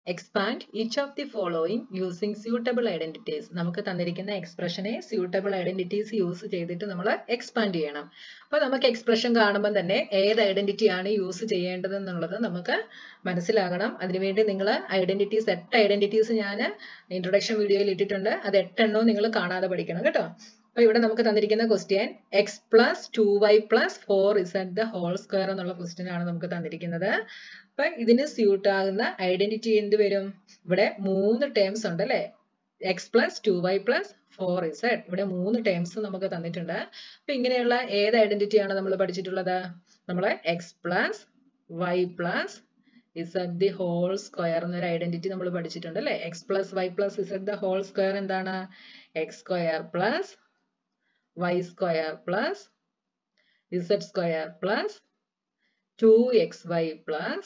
Expand each of the following using suitable identities നമുക്ക് തന്നിരിക്കുന്ന എക്സ്പ്രഷനെ suitable identities use ചെയ്തിട്ട് നമ്മൾ എക്സ്പാൻഡ് ചെയ്യണം അപ്പോൾ നമുക്ക് എക്സ്പ്രഷൻ കാണുമ്പോൾ തന്നെ ഏത് ഐഡന്റിറ്റി ആണ് യൂസ് ചെയ്യേണ്ടത് എന്നുള്ളത് നമുക്ക് മനസ്സിലാകണം അതിനുവേണ്ടി നിങ്ങൾ ഐഡന്റിറ്റീസ് എട്ട് ഐഡന്റിറ്റീസ് ഞാൻ ഇൻട്രൊഡക്ഷൻ വീഡിയോയിൽ ഇട്ടിട്ടുണ്ട് അത് എട്ടെണ്ണവും നിങ്ങൾ കാണാതെ പഠിക്കണം കേട്ടോ അപ്പൊ ഇവിടെ നമുക്ക് തന്നിരിക്കുന്ന question x plus two y plus four z the whole square എന്നുള്ള ക്വസ്റ്റ്യൻ ആണ് നമുക്ക് തന്നിരിക്കുന്നത് അപ്പൊ ഇതിന് സ്യൂട്ട് ആകുന്ന ഐഡന്റിറ്റി എന്ത് വരും ഇവിടെ മൂന്ന് ടേംസ് ഉണ്ട് അല്ലെ x plus two y plus four z ഇവിടെ മൂന്ന് ടേംസ് നമുക്ക് തന്നിട്ടുണ്ട് അപ്പൊ ഇങ്ങനെയുള്ള ഏത് ഐഡന്റിറ്റി ആണ് നമ്മൾ പഠിച്ചിട്ടുള്ളത് നമ്മൾ x plus y plus z the whole square എന്നൊരു ഐഡന്റിറ്റി നമ്മൾ പഠിച്ചിട്ടുണ്ട് അല്ലെ x plus y plus z the whole square എന്താണ് x square plus y square plus z square plus 2xy plus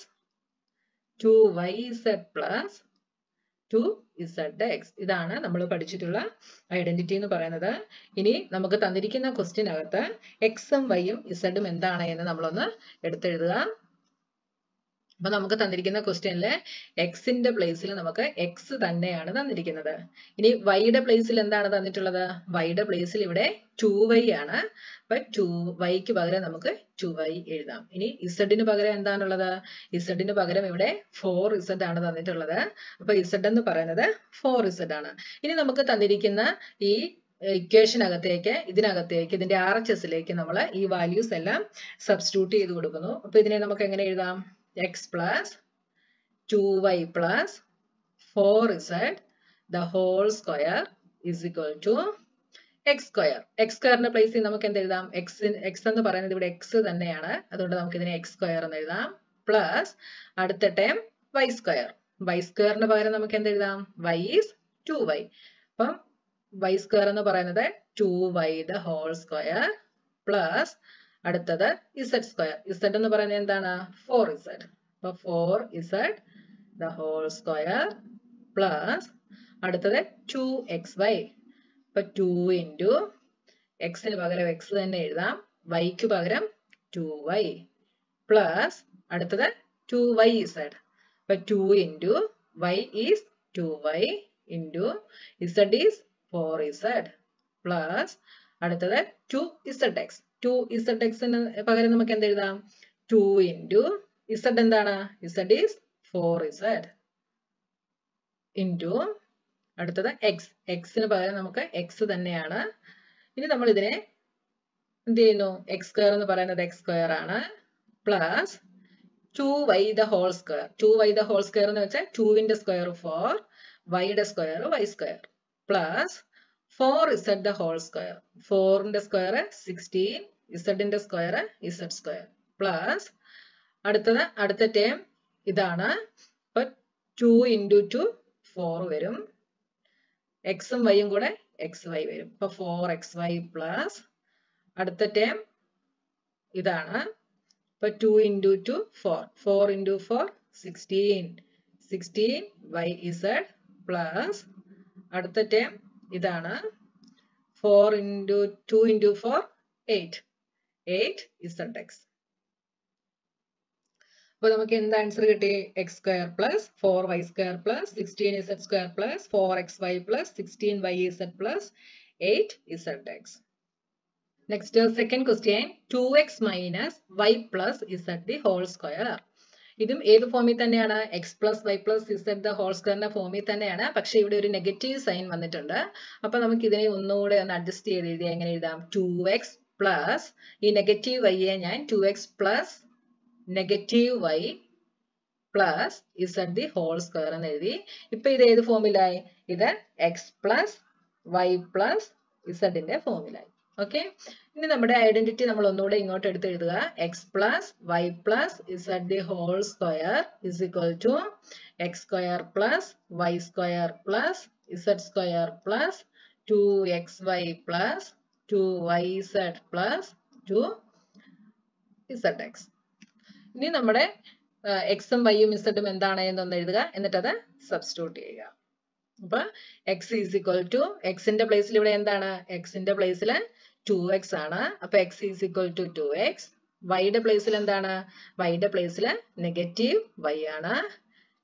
2yz plus 2zx ഇതാണ് നമ്മൾ പഠിച്ചിട്ടുള്ള identity എന്ന് പറയുന്നത് ഇനി നമുക്ക് തന്നിരിക്കുന്ന ക്വസ്റ്റ്യൻ അകത്ത് എക്സും വൈയും ഇസഡും എന്താണ് എന്ന് നമ്മളൊന്ന് എടുത്തെഴുതുക അപ്പൊ നമുക്ക് തന്നിരിക്കുന്ന ക്വസ്റ്റ്യനില് എക്സിന്റെ പ്ലേസിൽ നമുക്ക് എക്സ് തന്നെയാണ് തന്നിരിക്കുന്നത് ഇനി വൈയുടെ പ്ലേസിൽ എന്താണ് തന്നിട്ടുള്ളത് വൈയുടെ പ്ലേസിൽ ഇവിടെ ടു വൈ ആണ് അപ്പൊ ടു വൈക്ക് പകരം നമുക്ക് ടു വൈ എഴുതാം ഇനി ഇസഡിന് പകരം എന്താണുള്ളത് ഇസഡിന് പകരം ഇവിടെ ഫോർ ഇസഡ് ആണ് തന്നിട്ടുള്ളത് അപ്പൊ ഇസഡ് എന്ന് പറയുന്നത് ഫോർ ഇസഡ് ആണ് ഇനി നമുക്ക് തന്നിരിക്കുന്ന ഈ ഇക്വേഷനകത്തേക്ക് ഇതിനകത്തേക്ക് ഇതിന്റെ ആർ എച്ച് എസിലേക്ക് നമ്മൾ ഈ വാല്യൂസ് എല്ലാം സബ്സ്റ്റിറ്റ്യൂട്ട് ചെയ്ത് കൊടുക്കുന്നു അപ്പൊ ഇതിനെ നമുക്ക് എങ്ങനെ എഴുതാം x plus 2y plus 4z the whole square is equal to x square. x squareന്റെ പ്ലേസിൽ നമുക്ക് എന്ത് എഴുതാം x x എന്ന് പറയുന്നത് ഇവിടെ x തന്നെയാണ് അതുകൊണ്ട് നമുക്ക് ഇതിനെ x square എന്ന് എഴുതാം പ്ലസ് അടുത്ത ടേം y square. y squareന് പകരം നമുക്ക് എന്ത് എഴുതാം y is 2y. അപ്പം y square എന്ന് പറയുന്നത് 2y the whole square plus അടുത്തത് ഇസഡ് സ്ക്വയർ ഇസഡ് എന്ന് പറയുന്നത് എന്താണ് ഫോർ ഇസഡ് അപ്പൊ four z the whole square plus അടുത്തത് ടു എക്സ് വൈ അപ്പൊ ടു ഇൻറ്റു എക്സിന് പകരം എക്സ് തന്നെ എഴുതാം വൈക്ക് പകരം ടു വൈ പ്ലസ് അടുത്തത് ടു വൈ ഇസഡ് അപ്പൊ two into y is two y into z is four z plus അടുത്തത് two z x two z എക്സിന് പകരം നമുക്ക് എന്ത് എഴുതാം ടു ഇൻറ്റു ഇസഡ് എന്താണ് z is four z into അടുത്തത് എക്സ് എക്സിന് പകരം നമുക്ക് എക്സ് തന്നെയാണ് ഇനി നമ്മൾ ഇതിനെ എന്ത് ചെയ്യുന്നു എക്സ് സ്ക്വയർ എന്ന് പറയുന്നത് എക്സ് സ്ക്വയർ ആണ് plus two y the whole square two y the whole square എന്ന് വെച്ചാൽ ടുവിന്റെ സ്ക്വയർ ഫോർ വൈയുടെ square y square plus four z the whole square ഫോറിന്റെ സ്ക്വയർ സിക്സ്റ്റീൻ ഇസഡിന്റെ സ്ക്വയർ ഇസഡ് സ്ക്വയർ പ്ലസ് അടുത്തത് അടുത്ത ടേം ഇതാണ് ഇപ്പൊ ടു ഇൻറ്റു ടു ഫോർ വരും എക്സും വൈയും കൂടെ എക്സ് വൈ വരും ഇപ്പൊ ഫോർ എക്സ് വൈ പ്ലസ് അടുത്ത ടേം ഇതാണ് ഇപ്പൊ two into two four four into four sixteen sixteen y z plus അടുത്ത ടേം ഇതാണ് four into two into four eight eight z x അപ്പൊ നമുക്ക് എന്ത് ആൻസർ കിട്ടി x square plus four y square plus sixteen z square plus four x y plus sixteen y z plus eight z x next second question two x minus y plus z the whole square ഇതും ഏത് ഫോമിൽ തന്നെയാണ് x plus y plus z the whole സ്ക്വയറിന്റെ ഫോമിൽ തന്നെയാണ് പക്ഷെ ഇവിടെ ഒരു നെഗറ്റീവ് സൈൻ വന്നിട്ടുണ്ട് അപ്പൊ നമുക്ക് ഇതിനെ ഒന്നുകൂടെ ഒന്ന് അഡ്ജസ്റ്റ് ചെയ്ത് എഴുതിയാൽ എങ്ങനെ എഴുതാം ടു എക്സ് പ്ലസ് ഈ നെഗറ്റീവ് വൈയെ ഞാൻ two x plus negative y plus z the whole square എന്ന് എഴുതി ഇപ്പൊ ഇത് ഏത് ഫോമിലായി ഇത് എക്സ് പ്ലസ് വൈ പ്ലസ് ഇസഡിന്റെ ഫോമിലായി ഓക്കെ ഇനി നമ്മുടെ ഐഡന്റിറ്റി നമ്മൾ ഒന്നുകൂടെ ഇങ്ങോട്ട് എടുത്ത് എഴുതുക x plus y plus z the whole square is equal to x square plus y square plus z square plus two x y plus two y z plus two z x ഇനി നമ്മുടെ എക്സും വൈയും ഇസഡും എന്താണ് എന്നൊന്ന് എഴുതുക എന്നിട്ട് അത് സബ്സ്റ്റിറ്റ്യൂട്ട് ചെയ്യുക അപ്പൊ എക്സ് ഈസ് ഇക്വൽ ടു എക്സിന്റെ പ്ലേസിൽ ഇവിടെ എന്താണ് എക്സിന്റെ പ്ലേസിൽ ടു എക്സ് ആണ് അപ്പൊ x is equal to two x വൈയുടെ പ്ലേസിൽ എന്താണ് വൈയുടെ പ്ലേസിൽ നെഗറ്റീവ് വൈ ആണ്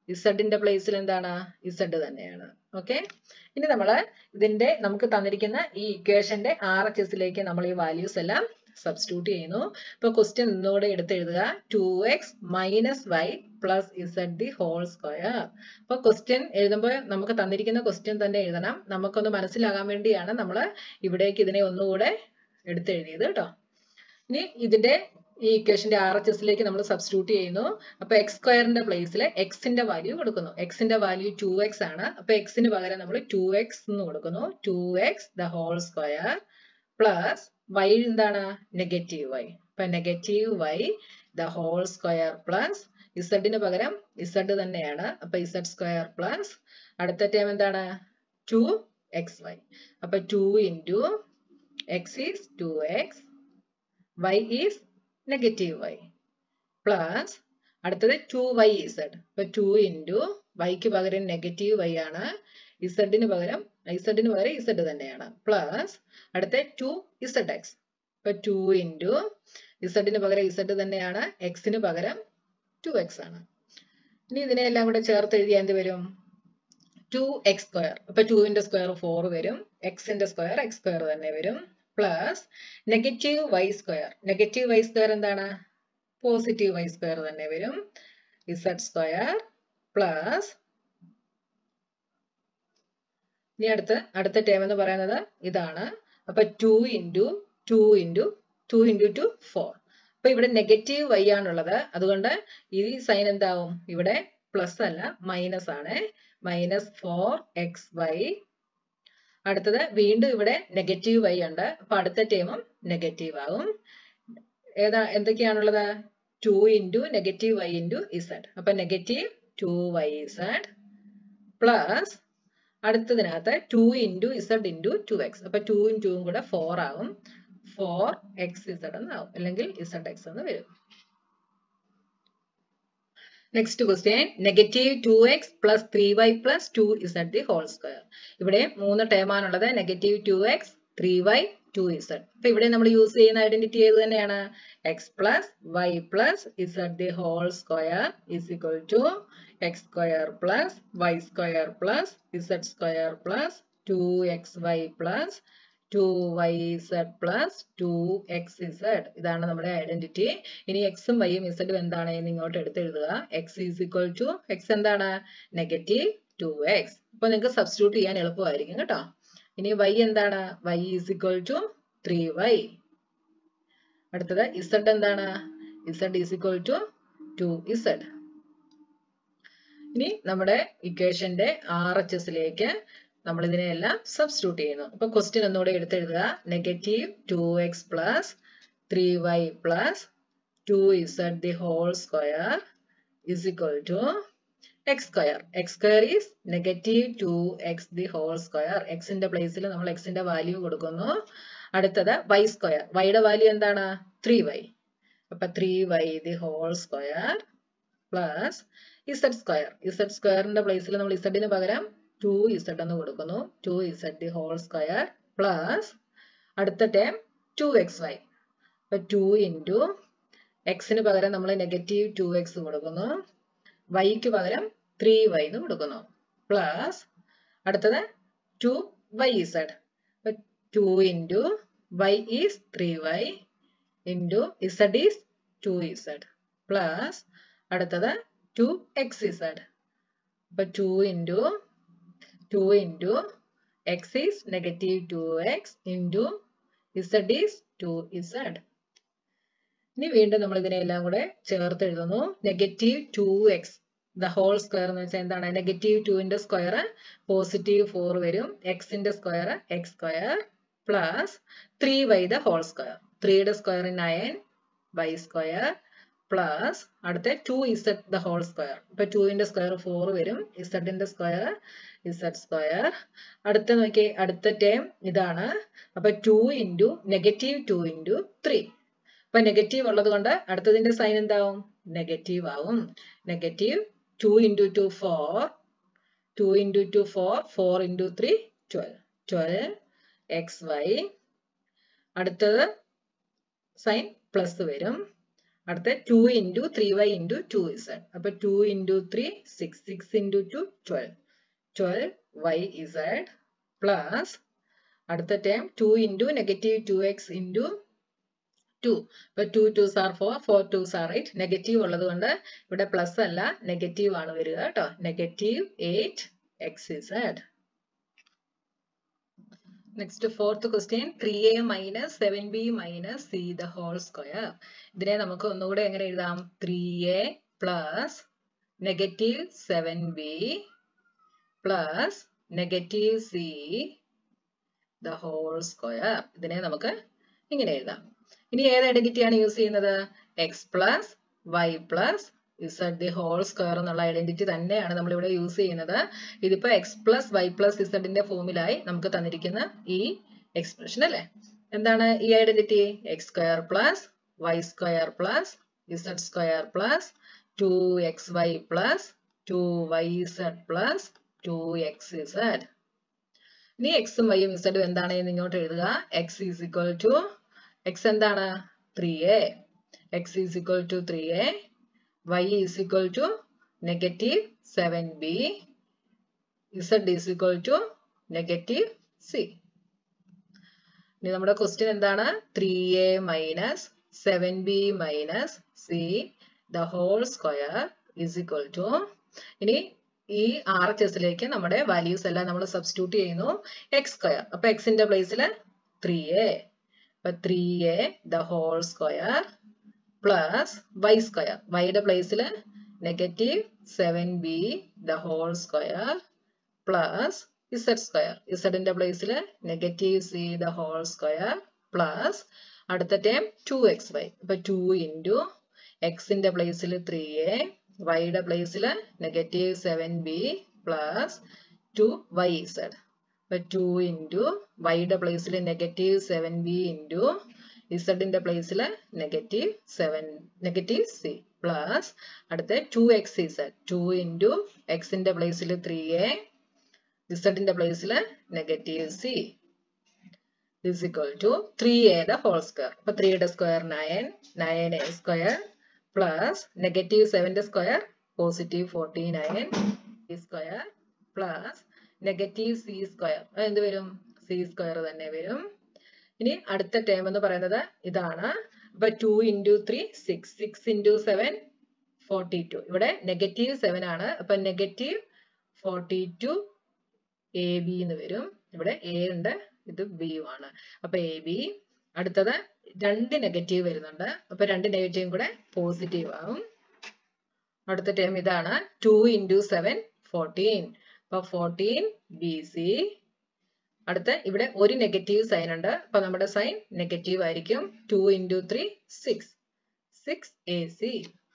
ഇസഡിന്റെ പ്ലേസിൽ എന്താണ് ഇസഡ് തന്നെയാണ് ഓക്കെ ഇനി നമ്മൾ ഇതിന്റെ നമുക്ക് തന്നിരിക്കുന്ന ഈ ഇക്വേഷന്റെ ആർ എച്ച് എസിലേക്ക് നമ്മൾ ഈ വാല്യൂസ് എല്ലാം സബ്സ്റ്റിറ്റ്യൂട്ട് ചെയ്യുന്നു ഇപ്പൊ ക്വസ്റ്റ്യൻ ഇന്നുകൂടെ എടുത്തെഴുതുക two x minus y plus z the whole square അപ്പൊ ക്വസ്റ്റ്യൻ എഴുതുമ്പോൾ നമുക്ക് തന്നിരിക്കുന്ന ക്വസ്റ്റ്യൻ തന്നെ എഴുതണം നമുക്കൊന്ന് മനസ്സിലാകാൻ വേണ്ടിയാണ് നമ്മൾ ഇവിടേക്ക് ഇതിനെ ഒന്നുകൂടെ എടുത്തെഴുതിയത് കേട്ടോ ഇനി ഇതിന്റെ ഈ ഇക്വേഷന്റെ ആർ എച്ച് എസിലേക്ക് നമ്മൾ സബ്സ്റ്റിറ്റ്യൂട്ട് ചെയ്യുന്നു അപ്പൊ എക്സ് സ്ക്വയറിന്റെ പ്ലേസിൽ എക്സിന്റെ വാല്യൂ കൊടുക്കുന്നു എക്സിന്റെ വാല്യൂ ടു എക്സ് ആണ് അപ്പൊ എക്സിന് പകരം നമ്മൾ ടു എക്സ് എന്ന് കൊടുക്കുന്നു two x the whole square plus y എന്താണ് നെഗറ്റീവ് വൈ അപ്പൊ negative y the whole square plus ഇസഡിന് പകരം ഇസഡ് തന്നെയാണ് അപ്പൊ ഇസഡ് സ്ക്വയർ പ്ലസ് അടുത്ത ടേം എന്താണ് ടു എക്സ് വൈ അപ്പൊ two into x is two x y is negative y plus അടുത്തത് ടു വൈ ഇസഡ് അപ്പൊ ടു ഇൻറ്റു വൈക്ക് പകരം നെഗറ്റീവ് വൈ ആണ് ഇസഡിന് പകരം ഇസഡിന് പകരം ഇസഡ് തന്നെയാണ് പ്ലസ് അടുത്ത ടു ഇസഡ് എക്സ് അപ്പൊ ടു ഇൻറ്റു ഇസഡിന് പകരം ഇസഡ് തന്നെയാണ് എക്സിന് പകരം ടു എക്സ് ആണ് ഇനി ഇതിനെല്ലാം കൂടെ ചേർത്ത് എഴുതിയാൽ എന്ത് വരും ടു എക്സ് സ്ക്വയർ അപ്പൊ ടുവിന്റെ സ്ക്വയർ ഫോർ വരും എക്സിന്റെ സ്ക്വയർ എക്സ് സ്ക്വയർ തന്നെ വരും plus negative y square negative y square എന്താണ് പോസിറ്റീവ് വൈ സ്ക്വയർ തന്നെ വരും ഇസഡ് സ്ക്വയർ പ്ലസ് ഇനി അടുത്ത് അടുത്ത ടേം എന്ന് പറയുന്നത് ഇതാണ് അപ്പൊ two into two into two into two four അപ്പൊ ഇവിടെ നെഗറ്റീവ് വൈ ആണുള്ളത് അതുകൊണ്ട് ഈ സൈൻ എന്താവും ഇവിടെ പ്ലസ് അല്ല മൈനസ് ആണ് മൈനസ് ഫോർ എക്സ് വൈ അടുത്തത് വീണ്ടും ഇവിടെ നെഗറ്റീവ് വൈ ഉണ്ട് അപ്പൊ അടുത്ത ടേമും നെഗറ്റീവ് ആവും ഏതാ എന്തൊക്കെയാണുള്ളത് two into negative y into z അപ്പൊ negative two y z plus അടുത്തതിനകത്ത് two into z into two x അപ്പൊ ടൂവും ടൂവും കൂടെ ഫോർ ആവും ഫോർ എക്സ് ഇസഡ് എന്നാവും അല്ലെങ്കിൽ ഇസഡ് എക്സ് എന്ന് വരും next question negative two x plus three y plus two z the whole square ഇവിടെ മൂന്ന് ടേം ആണുള്ളത് negative two x three y two z അപ്പൊ ഇവിടെ നമ്മൾ യൂസ് ചെയ്യുന്ന ഐഡന്റിറ്റി ഏത് തന്നെയാണ് x plus y plus z the whole square is equal to x square plus y square plus z square plus two x y plus two y z plus two x z ഇതാണ് നമ്മുടെ identity ഇനി എക്സും വൈയും ഇസഡും എന്താണ് എന്ന് ഇങ്ങോട്ട് എടുത്തെഴുതുക x is equal to x എന്താണ് നെഗറ്റീവ് ടു എക്സ് അപ്പൊ നിങ്ങൾക്ക് സബ്സ്റ്റിറ്റ്യൂട്ട് ചെയ്യാൻ എളുപ്പമായിരിക്കും കേട്ടോ ഇനി വൈ എന്താണ് y is equal to three y അടുത്തത് ഇസഡ് എന്താണ് z is equal to two z ഇനി നമ്മുടെ ഇക്വേഷന്റെ ആർ എച്ച് എസിലേക്ക് നമ്മൾ ഇതിനെയെല്ലാം സബ്സ്റ്റിറ്റ്യൂട്ട് ചെയ്യുന്നു അപ്പൊ ക്വസ്റ്റ്യൻ ഒന്നുകൂടെ എടുത്തെഴുതുക negative two x plus three y plus two z the whole square is equal to x square x square is negative two x the whole square എക്സിന്റെ പ്ലേസിൽ നമ്മൾ എക്സിന്റെ വാല്യൂ കൊടുക്കുന്നു അടുത്തത് വൈ സ്ക്വയർ വൈയുടെ വാല്യൂ എന്താണ് ത്രീ വൈ അപ്പൊ three y the whole square plus z square z സ്ക്വയറിന്റെ പ്ലേസിൽ നമ്മൾ ഇസഡിന് പകരം ടു ഇസഡ് എന്ന് കൊടുക്കുന്നു two z the whole square plus അടുത്ത ടേം ടു എക്സ് വൈ അപ്പൊ ടു ഇൻറ്റു എക്സിന് പകരം നമ്മൾ നെഗറ്റീവ് ടു എക്സ് കൊടുക്കുന്നു വൈക്ക് പകരം ത്രീ വൈ എന്ന് കൊടുക്കുന്നു പ്ലസ് അടുത്തത് two y z two into y is three y into z is two z plus അടുത്തത് ടു എക്സ് ഇസഡ് അപ്പൊ two into two into x is negative two x into z is two z ഇനി വീണ്ടും നമ്മൾ ഇതിനെല്ലാം കൂടെ ചേർത്ത് എഴുതുന്നു negative two x the whole square എന്ന് വെച്ചാൽ എന്താണ് നെഗറ്റീവ് ടുവിന്റെ സ്ക്വയർ പോസിറ്റീവ് ഫോർ വരും എക്സിന്റെ square x square plus three y the whole square ത്രീയുടെ square nine y square plus അടുത്ത two z the whole square ഇപ്പൊ ടുവിന്റെ സ്ക്വയർ ഫോർ വരും ഇസഡിന്റെ സ്ക്വയർ ഇസഡ് സ്ക്വയർ അടുത്ത നോക്കി അടുത്ത ടേം ഇതാണ് അപ്പൊ two into negative two into three അപ്പൊ നെഗറ്റീവ് ഉള്ളത് കൊണ്ട് അടുത്തതിന്റെ സൈൻ എന്താവും നെഗറ്റീവ് ആവും negative two into two four two into two four four into three twelve twelve x y അടുത്തത് സൈൻ പ്ലസ് വരും അടുത്ത two into three y into two z അപ്പൊ two into three six six into two twelve twelve y z plus അടുത്ത term two into negative two x into two ഇപ്പൊ to twos are four four twos are eight negative ഉള്ളത് കൊണ്ട് ഇവിടെ plus അല്ല negative ആണ് വരിക കേട്ടോ negative eight x z next fourth question three a minus seven b minus c the whole square ഇതിനെ നമുക്ക് ഒന്നുകൂടെ എങ്ങനെ എഴുതാം three a plus negative seven b plus negative c the whole square ഇതിനെ നമുക്ക് ഇങ്ങനെ എഴുതാം ഇനി ഏത് ഐഡന്റിറ്റി ആണ് യൂസ് ചെയ്യുന്നത് x plus y plus z the whole square എന്നുള്ള ഐഡന്റിറ്റി തന്നെയാണ് നമ്മൾ ഇവിടെ യൂസ് ചെയ്യുന്നത് ഇതിപ്പോ എക്സ് പ്ലസ് വൈ പ്ലസ് ഇസഡിന്റെ ഫോമിലായി നമുക്ക് തന്നിരിക്കുന്ന ഈ എക്സ്പ്രഷൻ അല്ലേ എന്താണ് ഈ identity x square plus y square plus z square plus two x y plus two y z plus two x z ഇനി എക്സും വൈയും ഇസഡും എന്താണ് എന്ന് ഇങ്ങോട്ട് എഴുതുക x is equal to x എന്താണ് three A X is equal to three a y is equal to negative 7b z is equal to negative c ഇനി നമ്മുടെ ക്വസ്റ്റ്യൻ എന്താണ് three a minus seven b minus c the whole square is equal to ഇനി ഈ R H എസിലേക്ക് നമ്മുടെ values എല്ലാം നമ്മൾ substitute ചെയ്യുന്നു എക്സ് സ്ക്വയർ അപ്പൊ എക്സിന്റെ പ്ലേസിൽ ത്രീ എ അപ്പൊ three a the whole square plus y square വൈയുടെ പ്ലേസിൽ negative seven b the whole square plus z square ഇസഡിന്റെ പ്ലേസിൽ negative c the whole square plus അടുത്ത ടേം ടു എക്സ് വൈ അപ്പൊ ടു ഇൻറ്റു എക്സിന്റെ പ്ലേസിൽ three a വൈയുടെ പ്ലേസിൽ negative seven b plus two y z അപ്പൊ ടു ഇൻറ്റു വൈയുടെ പ്ലേസിൽ നെഗറ്റീവ് സെവൻ ബി ഇൻറ്റു ഇസഡിന്റെ പ്ലേസിൽ negative seven negative C plus അടുത്ത two x z two into എക്സിന്റെ പ്ലേസിൽ ത്രീ എ ഇസഡിന്റെ പ്ലേസിൽ negative c is equal to three എയുടെ ഹോൾ സ്ക്വയർ അപ്പൊ ത്രീയുടെ square nine nine a square plus negative സെവന്റെ square positive forty nine square plus negative c square എന്ത് വരും സി സ്ക്വയർ തന്നെ വരും ഇനി അടുത്ത ടേം എന്ന് പറയുന്നത് ഇതാണ് അപ്പൊ two into three six six into seven forty two ഇവിടെ നെഗറ്റീവ് സെവൻ ആണ് അപ്പൊ negative forty two a b എന്ന് വരും ഇവിടെ എ ഉണ്ട് ഇത് ബി ആണ് അപ്പൊ എ ബി അടുത്തത് രണ്ട് നെഗറ്റീവ് വരുന്നുണ്ട് അപ്പൊ രണ്ട് നെഗറ്റീവും കൂടെ പോസിറ്റീവ് ആവും അടുത്ത ടേം ഇതാണ് ടു ഇൻറ്റു സെവൻ ഫോർട്ടീൻ അപ്പൊ ഫോർട്ടീൻ ബി സി അടുത്ത ഇവിടെ ഒരു നെഗറ്റീവ് സൈൻ ഉണ്ട് അപ്പൊ നമ്മുടെ സൈൻ നെഗറ്റീവ് ആയിരിക്കും two into three six six a c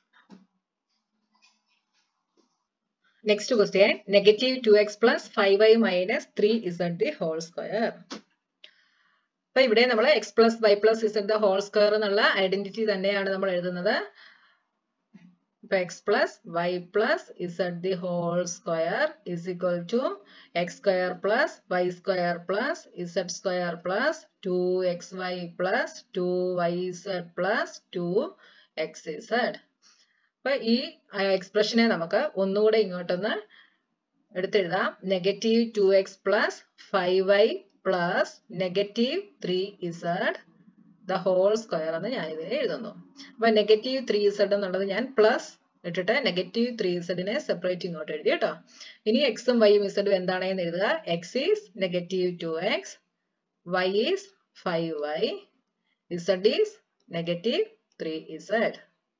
next question negative two x plus five y minus three z the whole square അപ്പൊ ഇവിടെ നമ്മൾ x plus y plus z the whole square എന്നുള്ള identity തന്നെയാണ് നമ്മൾ എഴുതുന്നത് ഇപ്പൊ x plus y plus z the whole square is equal to x square plus y square plus z square plus two x y plus two y z plus two x z അപ്പൊ ഈ എക്സ്പ്രഷനെ നമുക്ക് ഒന്നുകൂടെ ഇങ്ങോട്ടൊന്ന് എടുത്തെഴുതാം negative two x plus five y plus negative three z the whole square എന്ന് ഞാൻ ഇതിനെ എഴുതുന്നു അപ്പൊ നെഗറ്റീവ് ത്രീ ഇസഡ് എന്നുള്ളത് ഞാൻ പ്ലസ് ഇട്ടിട്ട് നെഗറ്റീവ് ത്രീ ഇസഡിനെ സെപ്പറേറ്റ് ഇങ്ങോട്ട് എഴുതി കേട്ടോ ഇനി എക്സും വൈയും ഇസഡും എന്താണെന്ന് എഴുതുക x is negative two x y is five y z is negative three z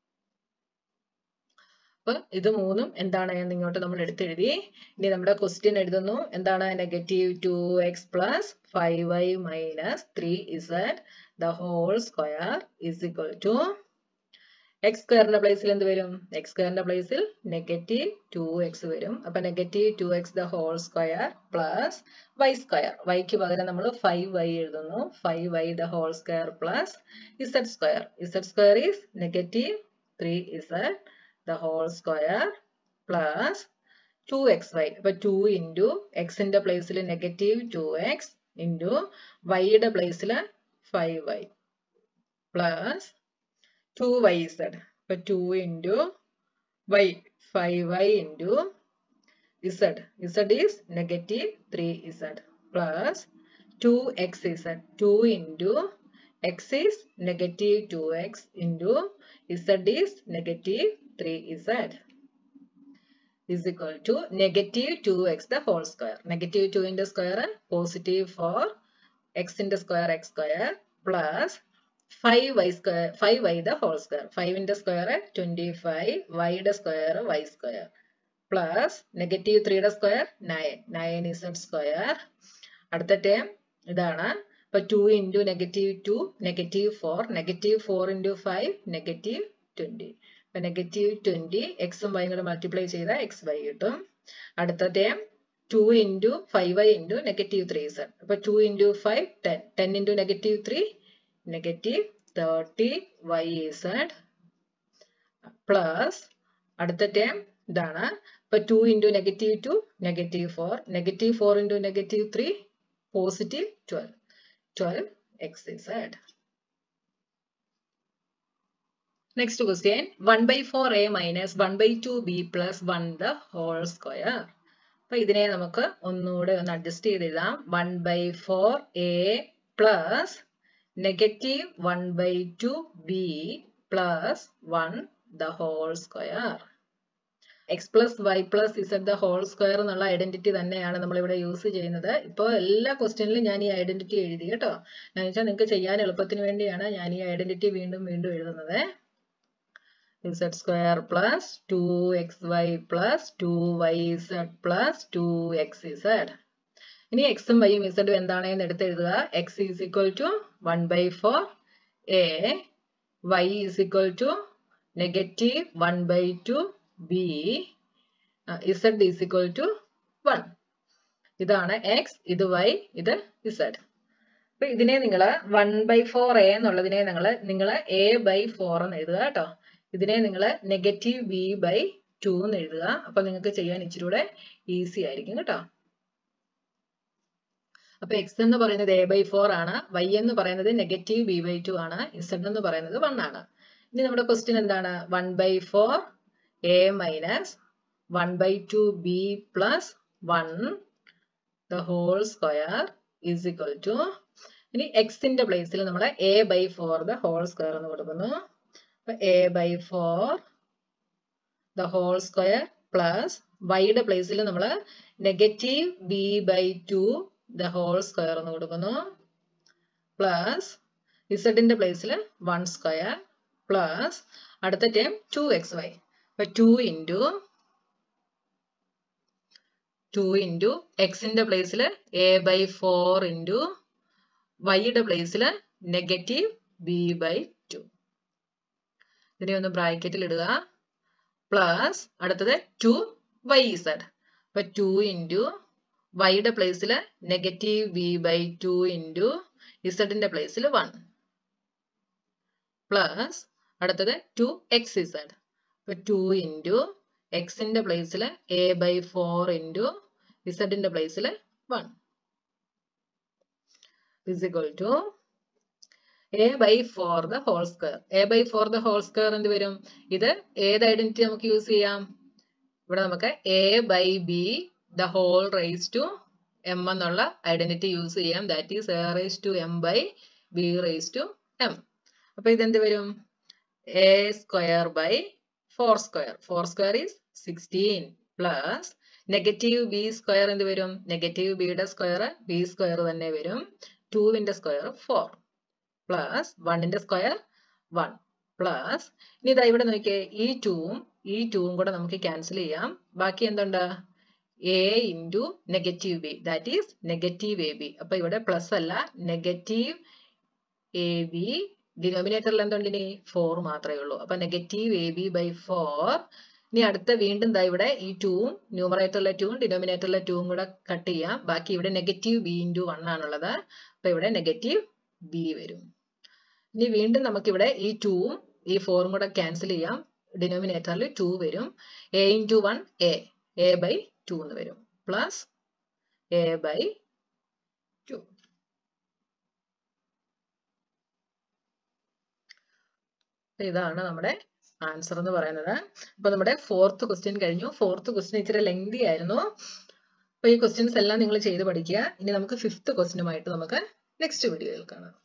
അപ്പൊ ഇത് മൂന്നും എന്താണ് എന്ന് ഇങ്ങോട്ട് നമ്മൾ എടുത്തെഴുതി ഇനി നമ്മുടെ ക്വസ്റ്റ്യൻ എഴുതുന്നു എന്താണ് negative two x plus five y minus three z the whole square is equal to x സ്ക്വയറിന്റെ പ്ലേസിൽ എന്ത് വരും എക്സ് സ്ക്വയറിന്റെ പ്ലേസിൽ നെഗറ്റീവ് ടു എക്സ് വരും അപ്പൊ negative two x the whole square plus y square വൈക്ക് പകരം നമ്മൾ ഫൈവ് വൈ എഴുതുന്നു five y the whole square plus z square z square is negative three z the whole square plus 2xy അപ്പൊ 2 into എക്സിന്റെ പ്ലേസിൽ negative two x into വൈയുടെ പ്ലേസിൽ five y plus two y z അപ്പൊ two into y five y into z z is negative three z plus two x z two into x is negative two x into z is negative three z is equal to negative 2x the whole square. Negative 2 into square positive 4 x into square x square plus 5y square 5y the whole square. 5 into square 25 y the square y square plus negative 3 the square 9 9 z square അടുത്ത term ഇതാണ് അപ്പൊ two into negative two negative four negative four into five negative twenty അപ്പൊ negative twenty എക്സും വൈയും കൂടെ multiply ചെയ്താൽ x y കിട്ടും അടുത്ത term two into five y into negative three z അപ്പൊ two into five ten ten into negative three negative thirty y z plus അടുത്ത term ഇതാണ് അപ്പൊ two into negative two negative four negative four into negative three positive twelve twelve x z Next question, 1 by 4a minus 1 by 2b plus 1 the whole square. അപ്പൊ ഇതിനെ നമുക്ക് ഒന്നുകൂടെ ഒന്ന് adjust ചെയ്ത് എഴുതാം one by four a plus negative one by two b plus one the whole square x plus y plus z the whole square എന്നുള്ള identity തന്നെയാണ് നമ്മൾ ഇവിടെ യൂസ് ചെയ്യുന്നത് ഇപ്പോൾ എല്ലാ ക്വസ്റ്റ്യനിലും ഞാൻ ഈ ഐഡന്റിറ്റി എഴുതി കേട്ടോ എന്ന് വെച്ചാൽ നിങ്ങൾക്ക് ചെയ്യാൻ എളുപ്പത്തിന് വേണ്ടിയാണ് ഞാൻ ഈ ഐഡന്റിറ്റി വീണ്ടും വീണ്ടും എഴുതുന്നത് z square plus 2xy plus 2yz plus 2xz ഇനി എക്സും വൈയും ഇസഡും എന്താണെന്ന് എടുത്തെഴുതുക x is equal to one by four a y is equal to negative one by two b z is equal to one ഇതാണ് എക്സ് ഇത് y ഇത് z അപ്പൊ ഇതിനെ നിങ്ങൾ വൺ ബൈ ഫോർ എ എന്നുള്ളതിനെ നിങ്ങൾ നിങ്ങൾ എ ബൈ ഫോർ എന്ന് എഴുതുക കേട്ടോ ഇതിനെ നിങ്ങൾ നെഗറ്റീവ് ബി ബൈ ടു എന്ന് എഴുതുക അപ്പൊ നിങ്ങൾക്ക് ചെയ്യാൻ ഇച്ചിരി കൂടെ ഈസി ആയിരിക്കും കേട്ടോ അപ്പൊ എക്സ് എന്ന് പറയുന്നത് എ ബൈ ഫോർ ആണ് വൈ എന്ന് പറയുന്നത് നെഗറ്റീവ് ബി ബൈ ടു ആണ് ഇസഡ് എന്ന് പറയുന്നത് വൺ ആണ് ഇനി നമ്മുടെ ക്വസ്റ്റ്യൻ എന്താണ് one by four a minus one by two b plus one the whole square is equal to ഇനി എക്സിന്റെ പ്ലേസിൽ നമ്മൾ a by four the whole square എന്ന് കൊടുക്കുന്നു അപ്പൊ a by four the whole square plus വൈയുടെ പ്ലേസിൽ നമ്മൾ negative b by two the whole square എന്ന് കൊടുക്കുന്നു പ്ലസ് ഇസഡിന്റെ പ്ലേസിൽ വൺ സ്ക്വയർ പ്ലസ് അടുത്ത ടൈം ടു എക്സ് വൈ അപ്പൊ ടു ഇൻറ്റു ടു ഇൻറ്റു എക്സിന്റെ പ്ലേസിൽ എ ബൈ ഫോർ ഇൻറ്റു വൈയുടെ പ്ലേസിൽ നെഗറ്റീവ് ബി ബൈ ടു ഇതിനെ ഒന്ന് ബ്രാക്കറ്റിൽ ഇടുക പ്ലസ് അടുത്തത് ടു വൈ ഇസഡ് അപ്പൊ ടു ഇൻറ്റു വൈയുടെ പ്ലേസിൽ negative b by two into ഇസഡിന്റെ പ്ലേസിൽ വൺ പ്ലസ് അടുത്തത് ടു എക്സ് ഇസഡ് അപ്പൊ ടു ഇൻറ്റു എക്സിന്റെ പ്ലേസിൽ എ ബൈ ഫോർ ഇൻറ്റു ഇസഡിന്റെ പ്ലേസിൽ one is equal to a by four the whole square a by four the whole square എന്ത് വരും ഇത് ഏത് ഐഡന്റിറ്റി നമുക്ക് യൂസ് ചെയ്യാം ഇവിടെ നമുക്ക് a by b the whole raise to m എന്നുള്ള ഐഡന്റിറ്റി യൂസ് ചെയ്യാം that is a raise to m by b raise to m അപ്പൊ ഇതെന്ത് വരും a square by four square four square is sixteen plus negative b square എന്ത് വരും negative ബിയുടെ square B square തന്നെ വരും ടുവിന്റെ സ്ക്വയർ ഫോർ പ്ലസ് വണ്ണിന്റെ സ്ക്വയർ വൺ പ്ലസ് ഇനി ഇതാ ഇവിടെ നോക്കിയേ ഈ ടൂവും ഈ ടൂവും കൂടെ നമുക്ക് ക്യാൻസൽ ചെയ്യാം ബാക്കി എന്തുണ്ട് a into negative b that is negative a b അപ്പൊ ഇവിടെ പ്ലസ് അല്ല നെഗറ്റീവ് എ ബി ഡിനോമിനേറ്ററിൽ എന്തുണ്ട് ഇനി ഫോർ മാത്രമേ ഉള്ളൂ അപ്പൊ negative a b by four ഇനി അടുത്ത വീണ്ടും ദാ ഇവിടെ ഈ ടൂവും ന്യൂമറേറ്ററിലെ ടൂവും ഡിനോമിനേറ്ററിലെ ടൂവും കൂടെ കട്ട് ചെയ്യാം ബാക്കി ഇവിടെ നെഗറ്റീവ് ബി ഇൻറ്റു വൺ ആണുള്ളത് അപ്പൊ ഇവിടെ നെഗറ്റീവ് ബി വരും ഇനി വീണ്ടും നമുക്കിവിടെ ഈ ടൂവും ഈ ഫോറും കൂടെ ക്യാൻസൽ ചെയ്യാം ഡിനോമിനേറ്ററിൽ ടു വരും a into one a a by two എന്ന് വരും പ്ലസ് എ ബൈ ടു ഇതാണ് നമ്മുടെ ആൻസർ എന്ന് പറയുന്നത് അപ്പൊ നമ്മുടെ ഫോർത്ത് ക്വസ്റ്റ്യൻ കഴിഞ്ഞു ഫോർത്ത് ക്വസ്റ്റ്യൻ ഇച്ചിരി ലെങ്തി ആയിരുന്നു അപ്പൊ ഈ ക്വസ്റ്റ്യൻസ് എല്ലാം നിങ്ങൾ ചെയ്ത് പഠിക്കുക ഇനി നമുക്ക് ഫിഫ്ത്ത് ക്വസ്റ്റ്യനുമായിട്ട് നമുക്ക് നെക്സ്റ്റ് വീഡിയോയിൽ കാണാം